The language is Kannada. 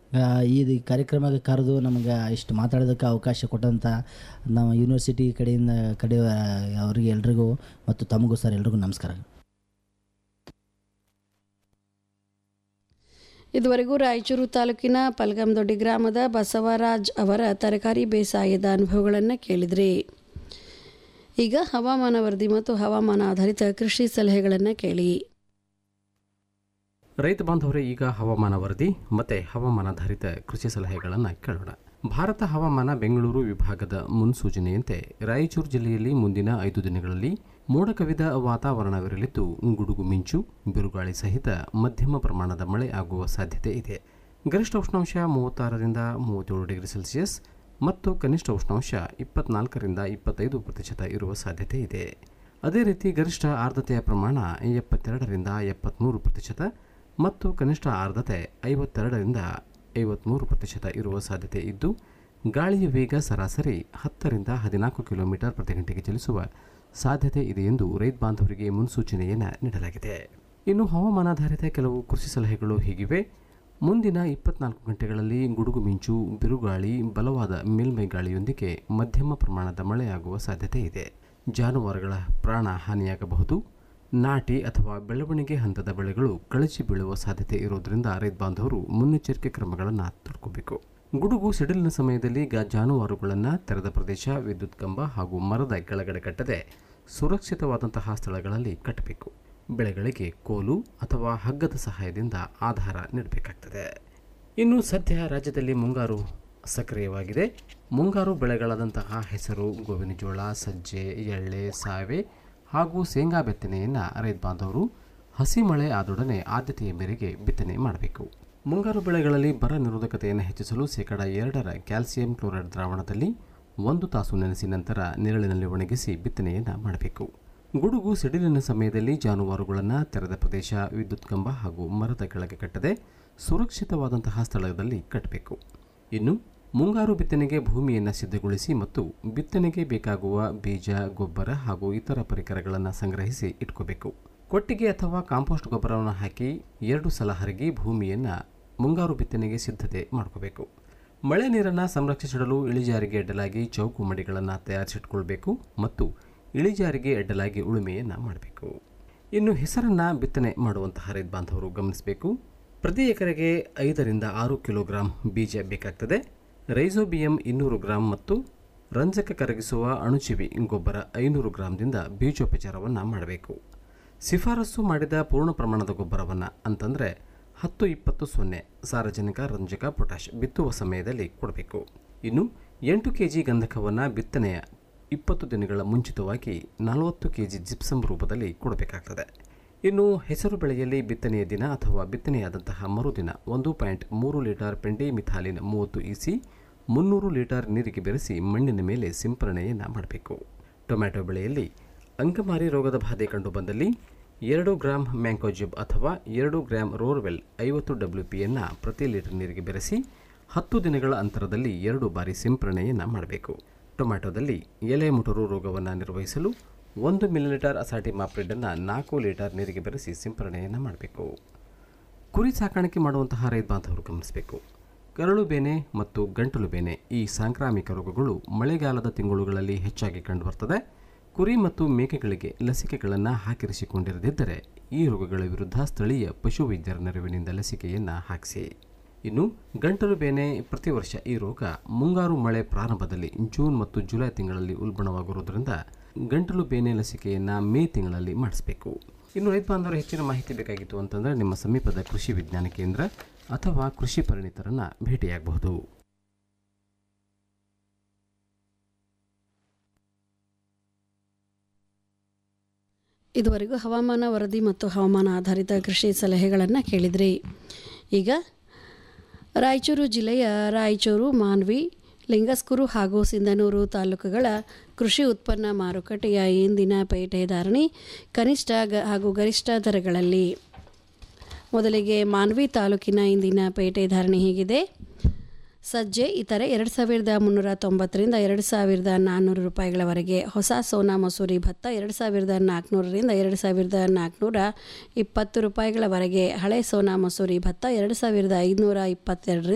ಆ, ಈ ಕಾರ್ಯಕ್ರಮಕ್ಕೆ ಕರೆದು ನಮಗೆ ಇಷ್ಟು ಮಾತಾಡೋದಕ್ಕೆ ಅವಕಾಶ ಕೊಟ್ಟಂಥ ನಮ್ಮ ಯೂನಿವರ್ಸಿಟಿ ಕಡೆಯಿಂದ ಕಡೆ ಅವರಿಗೆ ಎಲ್ರಿಗೂ ಮತ್ತು ತಮಗೂ ಸರ್ ಎಲ್ರಿಗೂ ನಮಸ್ಕಾರ ಇದುವರೆಗೂ ರಾಯಚೂರು ತಾಲೂಕಿನ ಪಲ್ಗಂದೊಡ್ಡಿ ಗ್ರಾಮದ ಬಸವರಾಜ್ ಅವರ ತರಕಾರಿ ಬೇಸಾಯದ ಅನುಭವಗಳನ್ನು ಕೇಳಿದ್ರಿ ಈಗ ಹವಾಮಾನ ವರದಿ ಮತ್ತು ಹವಾಮಾನ ಆಧಾರಿತ ಕೃಷಿ ಸಲಹೆಗಳನ್ನು ಕೇಳಿ ರೈತ ಬಾಂಧವರೇ ಈಗ ಹವಾಮಾನ ವರದಿ ಮತ್ತೆ ಹವಾಮಾನಾಧಾರಿತ ಕೃಷಿ ಸಲಹೆಗಳನ್ನು ಕೇಳೋಣ ಭಾರತ ಹವಾಮಾನ ಬೆಂಗಳೂರು ವಿಭಾಗದ ಮುನ್ಸೂಚನೆಯಂತೆ ರಾಯಚೂರು ಜಿಲ್ಲೆಯಲ್ಲಿ ಮುಂದಿನ ಐದು ದಿನಗಳಲ್ಲಿ ಮೋಡ ಕವಿದ ವಾತಾವರಣವಿರಲಿದ್ದು ಗುಡುಗು ಮಿಂಚು ಬಿರುಗಾಳಿ ಸಹಿತ ಮಧ್ಯಮ ಪ್ರಮಾಣದ ಮಳೆ ಆಗುವ ಸಾಧ್ಯತೆ ಇದೆ ಗರಿಷ್ಠ ಉಷ್ಣಾಂಶ ಮೂವತ್ತಾರರಿಂದ ಮೂವತ್ತೇಳು ಡಿಗ್ರಿ ಸೆಲ್ಸಿಯಸ್ ಮತ್ತು ಕನಿಷ್ಠ ಉಷ್ಣಾಂಶ ಇಪ್ಪತ್ನಾಲ್ಕರಿಂದ ಇಪ್ಪತ್ತೈದು ಪ್ರತಿಶತ ಇರುವ ಸಾಧ್ಯತೆ ಇದೆ ಅದೇ ರೀತಿ ಗರಿಷ್ಠ ಆರ್ದ್ರತೆಯ ಪ್ರಮಾಣ ಎಪ್ಪತ್ತೆರಡರಿಂದ ಎಪ್ಪತ್ತ್ಮೂರು ಪ್ರತಿಶತ ಮತ್ತು ಕನಿಷ್ಠ ಆರ್ದ್ರತೆ ಐವತ್ತೆರಡರಿಂದ ಐವತ್ತ್ಮೂರು ಪ್ರತಿಶತ ಇರುವ ಸಾಧ್ಯತೆ ಇದ್ದು ಗಾಳಿಯ ವೇಗ ಸರಾಸರಿ ಹತ್ತರಿಂದ ಹದಿನಾಲ್ಕು ಕಿಲೋಮೀಟರ್ ಪ್ರತಿ ಗಂಟೆಗೆ ಚಲಿಸುವ ಸಾಧ್ಯತೆ ಇದೆ ಎಂದು ರೈತ ಬಾಂಧವರಿಗೆ ಮುನ್ಸೂಚನೆಯನ್ನು ನೀಡಲಾಗಿದೆ ಇನ್ನು ಹವಾಮಾನಾಧಾರಿತ ಕೆಲವು ಕೃಷಿ ಸಲಹೆಗಳು ಹೀಗಿವೆ ಮುಂದಿನ ಇಪ್ಪತ್ನಾಲ್ಕು ಗಂಟೆಗಳಲ್ಲಿ ಗುಡುಗು ಮಿಂಚು ಬಿರುಗಾಳಿ ಬಲವಾದ ಮೇಲ್ಮೈ ಗಾಳಿಯೊಂದಿಗೆ ಮಧ್ಯಮ ಪ್ರಮಾಣದ ಮಳೆಯಾಗುವ ಸಾಧ್ಯತೆ ಇದೆ ಜಾನುವಾರುಗಳ ಪ್ರಾಣ ಹಾನಿಯಾಗಬಹುದು ನಾಟಿ ಅಥವಾ ಬೆಳವಣಿಗೆ ಹಂತದ ಬೆಳೆಗಳು ಕಳಚಿ ಬೀಳುವ ಸಾಧ್ಯತೆ ಇರುವುದರಿಂದ ರೈತ ಬಾಂಧವರು ಮುನ್ನೆಚ್ಚರಿಕೆ ಕ್ರಮಗಳನ್ನು ತೆಗೆದುಕೋಬೇಕು ಗುಡುಗು ಸಿಡಿಲಿನ ಸಮಯದಲ್ಲಿ ಗ ಜಾನುವಾರುಗಳನ್ನು ತೆರೆದ ಪ್ರದೇಶ ವಿದ್ಯುತ್ ಕಂಬ ಹಾಗೂ ಮರದ ಕೆಳಗಡೆ ಕಟ್ಟದೆ ಸುರಕ್ಷಿತವಾದಂತಹ ಸ್ಥಳಗಳಲ್ಲಿ ಕಟ್ಟಬೇಕು ಬೆಳೆಗಳಿಗೆ ಕೋಲು ಅಥವಾ ಹಗ್ಗದ ಸಹಾಯದಿಂದ ಆಧಾರ ನೀಡಬೇಕಾಗ್ತದೆ ಇನ್ನು ಸದ್ಯ ರಾಜ್ಯದಲ್ಲಿ ಮುಂಗಾರು ಸಕ್ರಿಯವಾಗಿದೆ ಮುಂಗಾರು ಬೆಳೆಗಳಾದಂತಹ ಹೆಸರು ಗೋವಿನ ಜೋಳ ಸಜ್ಜೆ ಎಳ್ಳೆ ಸಾವೆ ಹಾಗೂ ಶೇಂಗಾ ಬಿತ್ತನೆಯನ್ನು ರೈತ ಬಾಂಧವರು ಹಸಿ ಮಳೆ ಆದೊಡನೆ ಆದ್ಯತೆಯ ಮೇರೆಗೆ ಬಿತ್ತನೆ ಮಾಡಬೇಕು ಮುಂಗಾರು ಬೆಳೆಗಳಲ್ಲಿ ಬರ ನಿರೋಧಕತೆಯನ್ನು ಹೆಚ್ಚಿಸಲು ಶೇಕಡ ಎರಡರ ಕ್ಯಾಲ್ಸಿಯಂ ಕ್ಲೋರೈಡ್ ದ್ರಾವಣದಲ್ಲಿ ಒಂದು ತಾಸು ನೆನೆಸಿ ನಂತರ ನೆರಳಿನಲ್ಲಿ ಒಣಗಿಸಿ ಬಿತ್ತನೆಯನ್ನು ಮಾಡಬೇಕು ಗುಡುಗು ಸಿಡಿಲಿನ ಸಮಯದಲ್ಲಿ ಜಾನುವಾರುಗಳನ್ನು ತೆರೆದ ಪ್ರದೇಶ ವಿದ್ಯುತ್ ಕಂಬ ಹಾಗೂ ಮರದ ಕೆಳಗೆ ಕಟ್ಟದೆ ಸುರಕ್ಷಿತವಾದಂತಹ ಸ್ಥಳದಲ್ಲಿ ಕಟ್ಟಬೇಕು ಇನ್ನು ಮುಂಗಾರು ಬಿತ್ತನೆಗೆ ಭೂಮಿಯನ್ನು ಸಿದ್ಧಗೊಳಿಸಿ ಮತ್ತು ಬಿತ್ತನೆಗೆ ಬೇಕಾಗುವ ಬೀಜ ಗೊಬ್ಬರ ಹಾಗೂ ಇತರ ಪರಿಕರಗಳನ್ನು ಸಂಗ್ರಹಿಸಿ ಇಟ್ಕೋಬೇಕು ಕೊಟ್ಟಿಗೆ ಅಥವಾ ಕಾಂಪೋಸ್ಟ್ ಗೊಬ್ಬರವನ್ನು ಹಾಕಿ ಎರಡು ಸಲ ಹರಗಿ ಭೂಮಿಯನ್ನು ಮುಂಗಾರು ಬಿತ್ತನೆಗೆ ಸಿದ್ಧತೆ ಮಾಡ್ಕೋಬೇಕು ಮಳೆ ನೀರನ್ನು ಸಂರಕ್ಷಿಸಿಡಲು ಇಳಿಜಾರಿಗೆ ಅಡ್ಡಲಾಗಿ ಚೌಕು ಮಡಿಗಳನ್ನು ತಯಾರಿಸಿಟ್ಕೊಳ್ಬೇಕು ಮತ್ತು ಇಳಿಜಾರಿಗೆ ಅಡ್ಡಲಾಗಿ ಉಳುಮೆಯನ್ನು ಮಾಡಬೇಕು ಇನ್ನು ಹೆಸರನ್ನು ಬಿತ್ತನೆ ಮಾಡುವಂತಹ ರೈತ ಬಾಂಧವರು ಗಮನಿಸಬೇಕು ಪ್ರತಿ ಎಕರೆಗೆ ಐದರಿಂದ ಆರು ಕಿಲೋಗ್ರಾಂ ಬೀಜ ಬೇಕಾಗ್ತದೆ ರೈಸೋಬಿಯಂ ಇನ್ನೂರು ಗ್ರಾಂ ಮತ್ತು ರಂಜಕ ಕರಗಿಸುವ ಅಣುಜೀವಿ ಗೊಬ್ಬರ ಐನೂರು ಗ್ರಾಂದಿಂದ ಬೀಜೋಪಚಾರವನ್ನು ಮಾಡಬೇಕು ಶಿಫಾರಸು ಮಾಡಿದ ಪೂರ್ಣ ಪ್ರಮಾಣದ ಗೊಬ್ಬರವನ್ನು ಅಂತಂದರೆ ಹತ್ತು ಇಪ್ಪತ್ತು ಸೊನ್ನೆ ಸಾರಜನಕ ರಂಜಕ ಪೊಟ್ಯಾಷ್ ಬಿತ್ತುವ ಸಮಯದಲ್ಲಿ ಕೊಡಬೇಕು ಇನ್ನು ಎಂಟು ಕೆ ಜಿ ಗಂಧಕವನ್ನು ಬಿತ್ತನೆಯ ಇಪ್ಪತ್ತು ದಿನಗಳ ಮುಂಚಿತವಾಗಿ ನಲವತ್ತು ಕೆ ಜಿ ಜಿಪ್ಸಮ್ ರೂಪದಲ್ಲಿ ಕೊಡಬೇಕಾಗ್ತದೆ ಇನ್ನು ಹೆಸರು ಬೆಳೆಯಲ್ಲಿ ಬಿತ್ತನೆಯ ದಿನ ಅಥವಾ ಬಿತ್ತನೆಯಾದಂತಹ ಮರುದಿನ ಒಂದು ಪಾಯಿಂಟ್ ಮೂರು ಲೀಟರ್ ಪೆಂಡಿ ಮಿಥಾಲಿನ್ ಮೂವತ್ತು ಇಸಿ ಮುನ್ನೂರು ಲೀಟರ್ ನೀರಿಗೆ ಬೆರೆಸಿ ಮಣ್ಣಿನ ಮೇಲೆ ಸಿಂಪರಣೆಯನ್ನು ಮಾಡಬೇಕು ಟೊಮ್ಯಾಟೊ ಬೆಳೆಯಲ್ಲಿ ಅಂಗಮಾರಿ ರೋಗದ ಬಾಧೆ ಕಂಡುಬಂದಲ್ಲಿ ಎರಡು ಗ್ರಾಂ ಮ್ಯಾಂಕೋಜಿಬ್ ಅಥವಾ ಎರಡು ಗ್ರಾಂ ರೋರ್ವೆಲ್ ಐವತ್ತು ಡಬ್ಲ್ಯೂ ಪಿಯನ್ನು ಪ್ರತಿ ಲೀಟರ್ ನೀರಿಗೆ ಬೆರೆಸಿ ಹತ್ತು ದಿನಗಳ ಅಂತರದಲ್ಲಿ ಎರಡು ಬಾರಿ ಸಿಂಪರಣೆಯನ್ನು ಮಾಡಬೇಕು ಟೊಮ್ಯಾಟೊದಲ್ಲಿ ಎಲೆ ಮುಟುರು ರೋಗವನ್ನು ನಿರ್ವಹಿಸಲು ಒಂದು ಮಿಲಿಲೀಟರ್ ಅಸಾಟಿ ಮಾಪ್ರಿಡನ್ನು ನಾಲ್ಕು ಲೀಟರ್ ನೀರಿಗೆ ಬೆರೆಸಿ ಸಿಂಪರಣೆಯನ್ನು ಮಾಡಬೇಕು ಕುರಿ ಸಾಕಾಣಿಕೆ ಮಾಡುವಂತಹ ರೈತ ಬಾಂಧವರು ಗಮನಿಸಬೇಕು ಕರಳು ಬೇನೆ ಮತ್ತು ಗಂಟಲು ಬೇನೆ ಈ ಸಾಂಕ್ರಾಮಿಕ ರೋಗಗಳು ಮಳೆಗಾಲದ ತಿಂಗಳುಗಳಲ್ಲಿ ಹೆಚ್ಚಾಗಿ ಕಂಡುಬರ್ತದೆ ಕುರಿ ಮತ್ತು ಮೇಕೆಗಳಿಗೆ ಲಸಿಕೆಗಳನ್ನು ಹಾಕಿರಿಸಿಕೊಂಡಿರದಿದ್ದರೆ ಈ ರೋಗಗಳ ವಿರುದ್ಧ ಸ್ಥಳೀಯ ಪಶುವೈದ್ಯರ ನೆರವಿನಿಂದ ಲಸಿಕೆಯನ್ನು ಹಾಕಿಸಿ ಇನ್ನು ಗಂಟಲು ಬೇನೆ ಪ್ರತಿ ವರ್ಷ ಈ ರೋಗ ಮುಂಗಾರು ಮಳೆ ಪ್ರಾರಂಭದಲ್ಲಿ ಜೂನ್ ಮತ್ತು ಜುಲೈ ತಿಂಗಳಲ್ಲಿ ಉಲ್ಬಣವಾಗಿರುವುದರಿಂದ ಗಂಟಲು ಬೇನೆ ಲಸಿಕೆಯನ್ನು ಮೇ ತಿಂಗಳಲ್ಲಿ ಮಾಡಿಸಬೇಕು ಇನ್ನು ರೈತ ಬಾಂಧವರು ಹೆಚ್ಚಿನ ಮಾಹಿತಿ ಬೇಕಾಗಿತ್ತು ಅಂತಂದರೆ ನಿಮ್ಮ ಸಮೀಪದ ಕೃಷಿ ವಿಜ್ಞಾನ ಕೇಂದ್ರ ಅಥವಾ ಕೃಷಿ ಪರಿಣಿತರನ್ನು ಭೇಟಿಯಾಗಬಹುದು ಇದುವರೆಗೂ ಹವಾಮಾನ ವರದಿ ಮತ್ತು ಹವಾಮಾನ ಆಧಾರಿತ ಕೃಷಿ ಸಲಹೆಗಳನ್ನು ಕೇಳಿದ್ರಿ ಈಗ ರಾಯಚೂರು ಜಿಲ್ಲೆಯ ರಾಯಚೂರು ಮಾನ್ವಿ ಲಿಂಗಸ್ಕೂರು ಹಾಗೂ ಸಿಂಧನೂರು ತಾಲೂಕುಗಳ ಕೃಷಿ ಉತ್ಪನ್ನ ಮಾರುಕಟ್ಟೆಯ ಇಂದಿನ ಪೇಟೆ ಧಾರಣಿ ಕನಿಷ್ಠ ಗ- ಹಾಗೂ ಗರಿಷ್ಠ ದರಗಳಲ್ಲಿ ಮೊದಲಿಗೆ ಮಾನ್ವಿ ತಾಲೂಕಿನ ಇಂದಿನ ಪೇಟೆ ಧಾರಣೆ ಹೀಗಿದೆ ಸಜ್ಜೆ ಇತರೆ ಎರಡು ಸಾವಿರದ ಮುನ್ನೂರ ತೊಂಬತ್ತರಿಂದ ಎರಡು ಸಾವಿರದ ನಾನ್ನೂರು ರೂಪಾಯಿಗಳವರೆಗೆ ಹೊಸ ಸೋನಾ ಮಸೂರಿ ಭತ್ತ ಎರಡು ಸಾವಿರದ ನಾಲ್ಕುನೂರರಿಂದ ಎರಡು ಸಾವಿರದ ನಾಲ್ಕುನೂರ ಇಪ್ಪತ್ತು ರೂಪಾಯಿಗಳವರೆಗೆ ಹಳೆ ಸೋನಾ ಮಸೂರಿ ಭತ್ತ ಎರಡು ಸಾವಿರದ ಐದುನೂರ ಇಪ್ಪತ್ತೆರಡರಿಂದ